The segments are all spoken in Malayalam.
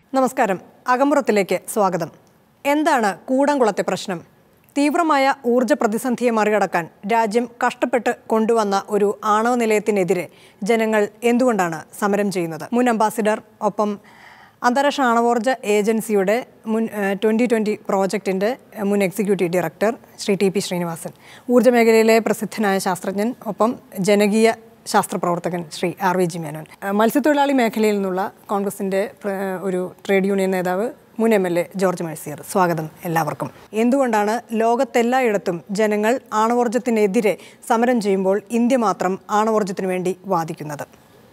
നമസ്കാരം അകമ്പുറത്തിലേക്ക് സ്വാഗതം എന്താണ് കൂടംകുളത്തെ പ്രശ്നം തീവ്രമായ ഊർജ്ജ പ്രതിസന്ധിയെ മറികടക്കാൻ രാജ്യം കഷ്ടപ്പെട്ട് കൊണ്ടുവന്ന ഒരു ആണവ നിലയത്തിനെതിരെ ജനങ്ങൾ എന്തുകൊണ്ടാണ് സമരം ചെയ്യുന്നത് മുൻ അംബാസിഡർ ഒപ്പം അന്താരാഷ്ട്ര ആണവോർജ്ജ ഏജൻസിയുടെ മുൻ ട്വൻ്റി ട്വൻ്റി പ്രോജക്റ്റിൻ്റെ മുൻ executive director Shri T P Srinivasan ഊർജ്ജ മേഖലയിലെ പ്രസിദ്ധനായ ശാസ്ത്രജ്ഞൻ ഒപ്പം ജനകീയ ശാസ്ത്രപ്രവർത്തകൻ Shri R V G Menon ഏഹ് മത്സ്യത്തൊഴിലാളി മേഖലയിൽ നിന്നുള്ള കോൺഗ്രസിൻ്റെ പ്ര- ഒരു ട്രേഡ് യൂണിയൻ നേതാവ് മുൻ M L A George Mercier സ്വാഗതം എല്ലാവർക്കും എന്തുകൊണ്ടാണ് ലോകത്തെല്ലായിടത്തും ജനങ്ങൾ ആണവോർജ്ജത്തിനെതിരെ സമരം ചെയ്യുമ്പോൾ ഇന്ത്യ മാത്രം ആണവോർജ്ജത്തിനു വേണ്ടി വാദിക്കുന്നത്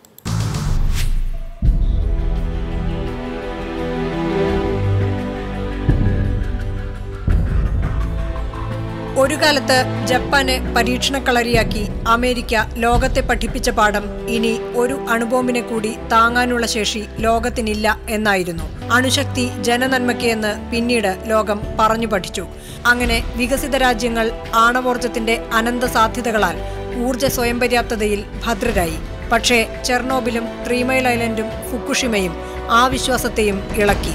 ഒരു കാലത്ത് ജപ്പാനെ പരീക്ഷണക്കളരിയാക്കി അമേരിക്ക ലോകത്തെ പഠിപ്പിച്ച പാഠം ഇനി ഒരു അണുബോംബിനെ കൂടി താങ്ങാനുള്ള ശേഷി ലോകത്തിനില്ല എന്നായിരുന്നു അണുശക്തി ജനനന്മയ്ക്ക് എന്ന് പിന്നീട് ലോകം പറഞ്ഞു പഠിച്ചു അങ്ങനെ വികസിത രാജ്യങ്ങൾ ആണവോർജത്തിന്റെ അനന്ത സാധ്യതകളാൽ ഊർജ്ജ സ്വയം പര്യാപ്തതയിൽ ഭദ്രരായി പക്ഷേ ചെർണോബിലും ത്രീ മൈൽ ഐലൻഡും ഫുക്കുഷിമയും ആ വിശ്വാസത്തെയും ഇളക്കി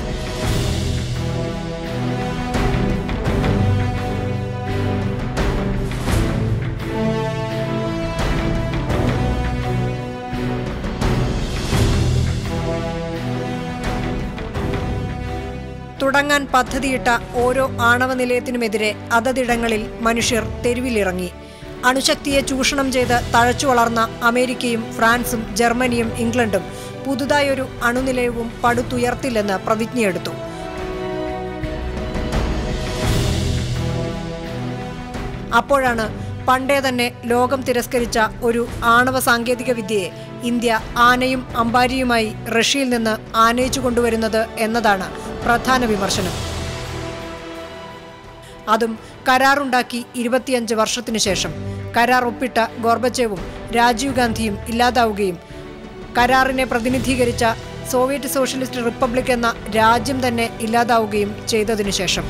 തുടങ്ങാൻ പദ്ധതിയിട്ട ഓരോ ആണവ നിലയത്തിനുമെതിരെ അതതിടങ്ങളിൽ മനുഷ്യർ തെരുവിലിറങ്ങി അണുശക്തിയെ ചൂഷണം ചെയ്ത് തഴച്ചു വളർന്ന അമേരിക്കയും ഫ്രാൻസും ജർമ്മനിയും ഇംഗ്ലണ്ടും പുതുതായൊരു അണുനിലയവും പടുത്തുയർത്തില്ലെന്ന് പ്രതിജ്ഞയെടുത്തു അപ്പോഴാണ് പണ്ടേ തന്നെ ലോകം തിരസ്കരിച്ച ഒരു ആണവ സാങ്കേതിക വിദ്യയെ ഇന്ത്യ ആനയും അമ്പാരിയുമായി റഷ്യയിൽ നിന്ന് ആനയിച്ചു കൊണ്ടുവരുന്നത് എന്നതാണ് പ്രധാന വിമർശനം അതും കരാറുണ്ടാക്കി ഇരുപത്തിയഞ്ച് വർഷത്തിനു ശേഷം കരാർ ഒപ്പിട്ട ഗോർബച്ചേവും രാജീവ് ഗാന്ധിയും ഇല്ലാതാവുകയും കരാറിനെ പ്രതിനിധീകരിച്ച സോവിയറ്റ് സോഷ്യലിസ്റ്റ് റിപ്പബ്ലിക് എന്ന രാജ്യം തന്നെ ഇല്ലാതാവുകയും ചെയ്തതിനു ശേഷം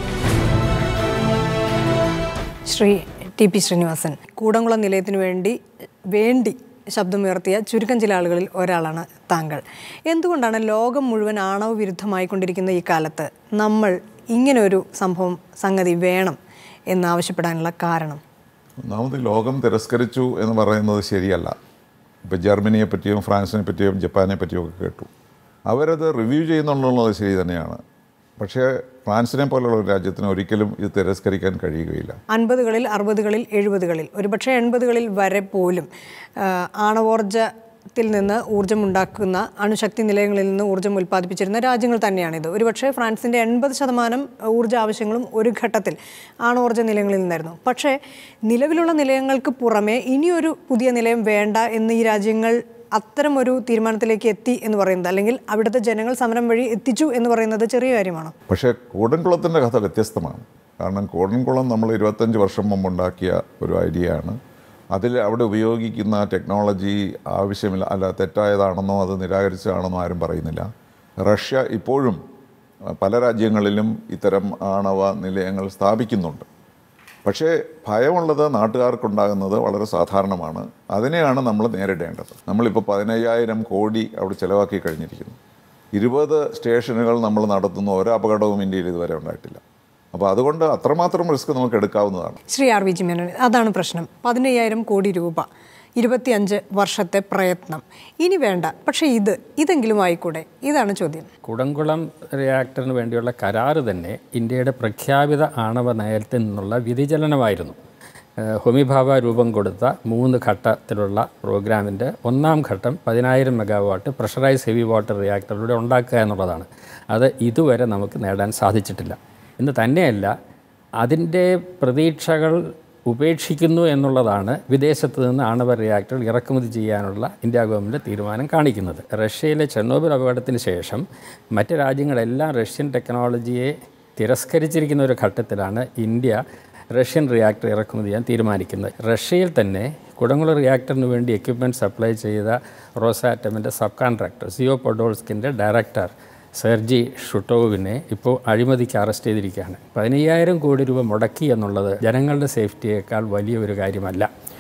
ശ്രീ ടി പി ശ്രീനിവാസൻ കൂടംകുളം നിലയത്തിനു വേണ്ടി വേണ്ടി ശബ്ദമുയർത്തിയ ചുരുക്കം ചില ആളുകളിൽ ഒരാളാണ് താങ്കൾ എന്തുകൊണ്ടാണ് ലോകം മുഴുവൻ ആണവ വിരുദ്ധമായിക്കൊണ്ടിരിക്കുന്ന ഈ കാലത്ത് നമ്മൾ ഇങ്ങനൊരു സംഭവം സംഗതി വേണം എന്നാവശ്യപ്പെടാനുള്ള കാരണം ഒന്നാമത് ലോകം തിരസ്കരിച്ചു എന്ന് പറയുന്നത് ശരിയല്ല ഇപ്പോൾ ജർമ്മനിയെ പറ്റിയും ഫ്രാൻസിനെ പറ്റിയും ജപ്പാനെ പറ്റിയും ഒക്കെ കേട്ടു അവരത് റിവ്യൂ ചെയ്യുന്നുള്ളത് ശരി തന്നെയാണ് പക്ഷേ ഫ്രാൻസിനെ പോലുള്ള ഒരു രാജ്യത്തിന് ഒരിക്കലും ഇത് തിരസ്കരിക്കാൻ കഴിയുകയില്ല അൻപതുകളിൽ അറുപതുകളിൽ എഴുപതുകളിൽ ഒരുപക്ഷെ എൺപതുകളിൽ വരെ പോലും ആ, ആണവോർജ്ജത്തിൽ നിന്ന് ഊർജ്ജം ഉണ്ടാക്കുന്ന അണുശക്തി നിലയങ്ങളിൽ നിന്ന് ഊർജ്ജം ഉൽപ്പാദിപ്പിച്ചിരുന്ന രാജ്യങ്ങൾ തന്നെയാണിത് ഒരുപക്ഷെ ഫ്രാൻസിൻ്റെ എൺപത് ശതമാനം ഊർജ്ജ ആവശ്യങ്ങളും ഒരു ഘട്ടത്തിൽ ആണവോർജ്ജ നിലയങ്ങളിൽ നിന്നായിരുന്നു പക്ഷേ നിലവിലുള്ള നിലയങ്ങൾക്ക് പുറമെ ഇനിയൊരു പുതിയ നിലയം വേണ്ട എന്ന് ഈ രാജ്യങ്ങൾ അത്തരം ഒരു തീരുമാനത്തിലേക്ക് എത്തി എന്ന് പറയുന്നത് അല്ലെങ്കിൽ അവിടുത്തെ ജനങ്ങൾ സമരം വഴി എത്തിച്ചു എന്ന് പറയുന്നത് ചെറിയ കാര്യമാണോ പക്ഷേ കൂടൻകുളത്തിൻ്റെ കഥ വ്യത്യസ്തമാണ് കാരണം കൂടൻകുളം നമ്മൾ ഇരുപത്തഞ്ച് വർഷം മുമ്പ് ഉണ്ടാക്കിയ ഒരു ഐഡിയ ആണ് അതിൽ അവിടെ ഉപയോഗിക്കുന്ന ടെക്നോളജി ആവശ്യമില്ല അല്ല തെറ്റായതാണെന്നോ അത് നിരാകരിച്ചതാണെന്നോ ആരും പറയുന്നില്ല റഷ്യ ഇപ്പോഴും അഹ്, പല രാജ്യങ്ങളിലും ഇത്തരം ആണവ നിലയങ്ങൾ സ്ഥാപിക്കുന്നുണ്ട് പക്ഷേ ഭയമുള്ളത് നാട്ടുകാർക്കുണ്ടാകുന്നത് വളരെ സാധാരണമാണ് അതിനെയാണ് നമ്മൾ നേരിടേണ്ടത് നമ്മളിപ്പോൾ പതിനയ്യായിരം കോടി അവിടെ ചിലവാക്കി കഴിഞ്ഞിരിക്കുന്നു ഇരുപത് സ്റ്റേഷനുകൾ നമ്മൾ നടത്തുന്ന ഒരു അപകടവും ഇന്ത്യയിൽ ഇതുവരെ ഉണ്ടായിട്ടില്ല അപ്പോൾ അതുകൊണ്ട് അത്രമാത്രം റിസ്ക് നമുക്ക് എടുക്കാവുന്നതാണ് Shri R V G Menon അതാണ് പ്രശ്നം പതിനയ്യായിരം കോടി രൂപ ഇരുപത്തിയഞ്ച് വർഷത്തെ പ്രയത്നം ഇനി വേണ്ട പക്ഷേ ഇത് ഇതെങ്കിലും ആയിക്കൂടെ ഇതാണ് ചോദ്യം കുടംകുളം റിയാക്ടറിന് വേണ്ടിയുള്ള കരാറ് തന്നെ ഇന്ത്യയുടെ പ്രഖ്യാപിത ആണവ നയത്തിൽ നിന്നുള്ള വ്യതിചലനമായിരുന്നു ഏഹ് ഹൊമി ഭാഭ രൂപം കൊടുത്ത മൂന്ന് ഘട്ടത്തിലുള്ള പ്രോഗ്രാമിൻ്റെ ഒന്നാം ഘട്ടം പതിനായിരം മെഗാവാട്ട് പ്രഷറൈസ് ഹെവി വാട്ടർ റിയാക്ടറിലൂടെ ഉണ്ടാക്കുക എന്നുള്ളതാണ് അത് ഇതുവരെ നമുക്ക് നേടാൻ സാധിച്ചിട്ടില്ല എന്ന് തന്നെയല്ല അതിൻ്റെ പ്രതീക്ഷകൾ ഉപേക്ഷിക്കുന്നു എന്നുള്ളതാണ് വിദേശത്ത് നിന്ന് ആണവ റിയാക്ടർ ഇറക്കുമതി ചെയ്യാനുള്ള ഇന്ത്യ ഗവൺമെൻറ് തീരുമാനം കാണിക്കുന്നത് റഷ്യയിലെ ചെർണോബിൽ അപകടത്തിന് ശേഷം മറ്റ് രാജ്യങ്ങളെല്ലാം റഷ്യൻ ടെക്നോളജിയെ തിരസ്കരിച്ചിരിക്കുന്ന ഒരു ഘട്ടത്തിലാണ് ഇന്ത്യ റഷ്യൻ റിയാക്ടർ ഇറക്കുമതി ചെയ്യാൻ തീരുമാനിക്കുന്നത് റഷ്യയിൽ തന്നെ കുടംകുളം റിയാക്ടറിന് വേണ്ടി എക്യുപ്മെൻറ്റ് സപ്ലൈ ചെയ്ത റോസാറ്റമിൻ്റെ സബ് കോൺട്രാക്ടർ സിയോ പൊഡോൾസ്കിൻ്റെ ഡയറക്ടർ സെർജി ഷുട്ടോവിനെ ഇപ്പോൾ അഴിമതിക്ക് അറസ്റ്റ് ചെയ്തിരിക്കുകയാണ് പതിനയ്യായിരം കോടി രൂപ മുടക്കി എന്നുള്ളത് ജനങ്ങളുടെ സേഫ്റ്റിയേക്കാൾ വലിയ ഒരു കാര്യമല്ല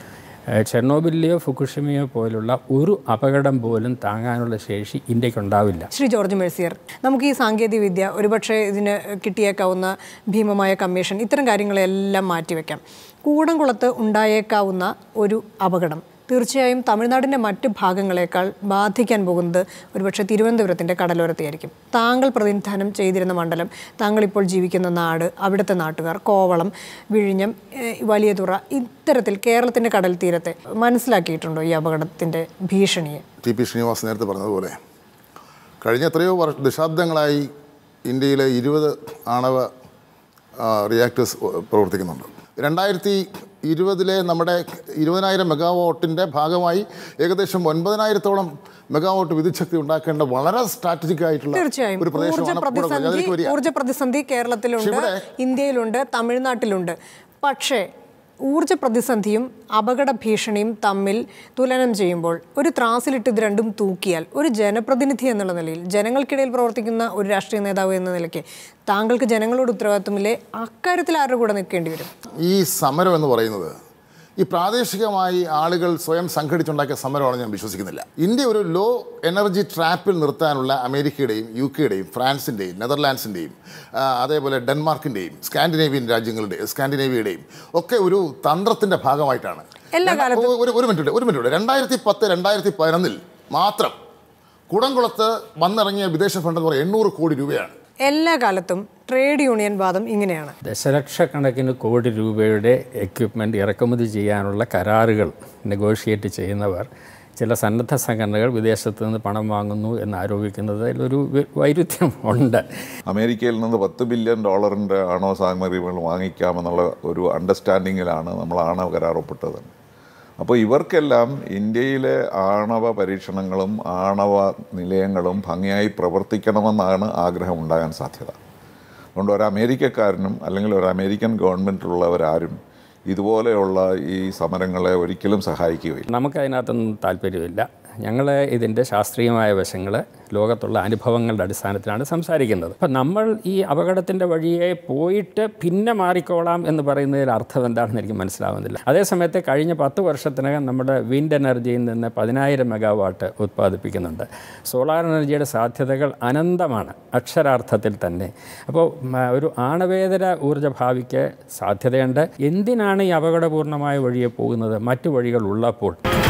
ഏഹ് ചെർണോബിലിയോ ഫുക്കുഷിമയോ പോലുള്ള ഒരു അപകടം പോലും താങ്ങാനുള്ള ശേഷി ഇന്ത്യക്കുണ്ടാവില്ല ശ്രീ ജോർജ് മേഴ്സിയർ നമുക്ക് ഈ സാങ്കേതിക വിദ്യ ഒരുപക്ഷെ ഇതിന് കിട്ടിയേക്കാവുന്ന ഭീമമായ കമ്മീഷൻ ഇത്തരം കാര്യങ്ങളെല്ലാം മാറ്റിവെക്കാം കൂടംകുളത്ത് ഉണ്ടായേക്കാവുന്ന ഒരു അപകടം തീർച്ചയായും തമിഴ്നാടിൻ്റെ മറ്റ് ഭാഗങ്ങളെക്കാൾ ബാധിക്കാൻ പോകുന്നത് ഒരുപക്ഷെ തിരുവനന്തപുരത്തിൻ്റെ കടലോരത്തെയായിരിക്കും താങ്കൾ പ്രതിനിധാനം ചെയ്തിരുന്ന മണ്ഡലം താങ്കൾ ഇപ്പോൾ ജീവിക്കുന്ന നാട് അവിടുത്തെ നാട്ടുകാർ കോവളം വിഴിഞ്ഞം ഏഹ്, വലിയതുറ ഇത്തരത്തിൽ കേരളത്തിൻ്റെ കടൽ തീരത്തെ മനസ്സിലാക്കിയിട്ടുണ്ടോ ഈ അപകടത്തിൻ്റെ ഭീഷണിയെ ടി പി ശ്രീനിവാസ് നേരത്തെ പറഞ്ഞതുപോലെ കഴിഞ്ഞ എത്രയോ വർഷ ദശാബ്ദങ്ങളായി ഇന്ത്യയിലെ ഇരുപത് ആണവ റിയാക്ടേഴ്സ് പ്രവർത്തിക്കുന്നുണ്ട് രണ്ടായിരത്തി ഇരുപതിലെ നമ്മുടെ ഇരുപതിനായിരം മെഗാവോട്ടിൻ്റെ ഭാഗമായി ഏകദേശം ഒൻപതിനായിരത്തോളം മെഗാവോട്ട് വിദ്യുച്ഛക്തി ഉണ്ടാക്കേണ്ട വളരെ സ്ട്രാറ്റജിക് ആയിട്ടുള്ള തീർച്ചയായും ഒരു ഊർജ പ്രദേശമാണ് കൂടക്കുളം. പ്രതിസന്ധി അതിലേക്ക് വരിക ഊർജ പ്രതിസന്ധി കേരളത്തിലുണ്ട് പക്ഷേ ഇവിടെ- ഇന്ത്യയിലുണ്ട് തമിഴ്നാട്ടിലുണ്ട് പക്ഷേ ഊർജ പ്രതിസന്ധിയും അപകട ഭീഷണിയും തമ്മിൽ തുലനം ചെയ്യുമ്പോൾ ഒരു ത്രാസിലിട്ട് ഇത് രണ്ടും തൂക്കിയാൽ ഒരു ജനപ്രതിനിധി എന്നുള്ള നിലയിൽ ജനങ്ങൾക്കിടയിൽ പ്രവർത്തിക്കുന്ന ഒരു രാഷ്ട്രീയ നേതാവ് എന്ന നിലയ്ക്ക് താങ്കൾക്ക് ജനങ്ങളോട് ഉത്തരവാദിത്വമില്ലേ അക്കാര്യത്തിൽ ആരുടെ കൂടെ നിൽക്കേണ്ടി വരും ഈ സമരം എന്ന് പറയുന്നത് ഈ പ്രാദേശികമായി ആളുകൾ സ്വയം സംഘടിച്ചുണ്ടാക്കിയ സമരമാണ് ഞാൻ വിശ്വസിക്കുന്നില്ല ഇന്ത്യ ഒരു ലോ എനർജി ട്രാപ്പിൽ നിർത്താനുള്ള അമേരിക്കയുടെയും യു കെയുടെയും ഫ്രാൻസിൻ്റെയും നെതർലാൻഡ്സിൻ്റെയും അതേപോലെ ഡെൻമാർക്കിൻ്റെയും സ്കാൻഡിനേവിയൻ രാജ്യങ്ങളുടെയും സ്കാൻഡിനേവിയയുടെയും ഒക്കെ ഒരു തന്ത്രത്തിൻ്റെ ഭാഗമായിട്ടാണ് എല്ലാ രണ്ടാ- ഒരു- ഒരു ഒരു മിനിറ്റ് ഒരു മിനിറ്റ് രണ്ടായിരത്തി പത്ത് രണ്ടായിരത്തി പതിനൊന്നിൽ മാത്രം കുടംകുളത്ത് വന്നിറങ്ങിയ വിദേശ ഫണ്ട് എന്ന് പറയുന്നത് എണ്ണൂറ് കോടി രൂപയാണ് എല്ലാ കാലത്തും ട്രേഡ് യൂണിയൻ വാദം ഇങ്ങനെയാണ് ദശലക്ഷക്കണക്കിന് കോടി രൂപയുടെ എക്യുപ്മെൻറ്റ് ഇറക്കുമതി ചെയ്യാനുള്ള കരാറുകൾ നെഗോഷിയേറ്റ് ചെയ്യുന്നവർ ചില സന്നദ്ധ സംഘടനകൾ വിദേശത്ത് നിന്ന് പണം വാങ്ങുന്നു എന്ന് ആരോപിക്കുന്നതിൽ ഒരു വി- വൈരുദ്ധ്യം ഉണ്ട് അമേരിക്കയിൽ നിന്ന് പത്ത് ബില്യൺ ഡോളറിൻ്റെ ആണവ സാമഗ്രികൾ വാങ്ങിക്കാമെന്നുള്ള ഒരു അണ്ടർസ്റ്റാൻഡിങ്ങിലാണ് നമ്മൾ ആണവ കരാർ ഒപ്പിട്ടത് അപ്പോൾ ഇവർക്കെല്ലാം ഇന്ത്യയിലെ ആണവ പരീക്ഷണങ്ങളും ആണവ നിലയങ്ങളും ഭംഗിയായി പ്രവർത്തിക്കണമെന്നാണ് ആഗ്രഹം ഉണ്ടാകാൻ സാധ്യത അതുകൊണ്ട് ഒരു അമേരിക്കക്കാരനും അല്ലെങ്കിൽ ഒരു അമേരിക്കൻ ഗവൺമെൻറ്റിലുള്ളവരാരും ഇതുപോലെയുള്ള ഈ സമരങ്ങളെ ഒരിക്കലും സഹായിക്കുകയില്ല നമുക്ക് അതിനകത്തൊന്നും താല്പര്യമില്ല ഞങ്ങൾ ഇതിൻ്റെ ശാസ്ത്രീയമായ വശങ്ങൾ ലോകത്തുള്ള അനുഭവങ്ങളുടെ അടിസ്ഥാനത്തിലാണ് സംസാരിക്കുന്നത് അപ്പം നമ്മൾ ഈ അപകടത്തിൻ്റെ വഴിയെ പോയിട്ട് പിന്നെ മാറിക്കോളാം എന്ന് പറയുന്നതിൽ അർത്ഥം എന്താണെന്ന് എനിക്ക് മനസ്സിലാവുന്നില്ല അതേസമയത്ത് കഴിഞ്ഞ പത്ത് വർഷത്തിനകം നമ്മുടെ വിൻഡ് എനർജിയിൽ നിന്ന് പതിനായിരം മെഗാവാട്ട് ഉത്പാദിപ്പിക്കുന്നുണ്ട് സോളാർ എനർജിയുടെ സാധ്യതകൾ അനന്തമാണ് അക്ഷരാർത്ഥത്തിൽ തന്നെ അപ്പോൾ മ, ഒരു ആണവേതര ഊർജ്ജ ഭാവിക്ക് സാധ്യതയുണ്ട് എന്തിനാണ് ഈ അപകടപൂർണമായ വഴിയെ പോകുന്നത് മറ്റു വഴികൾ ഉള്ളപ്പോൾ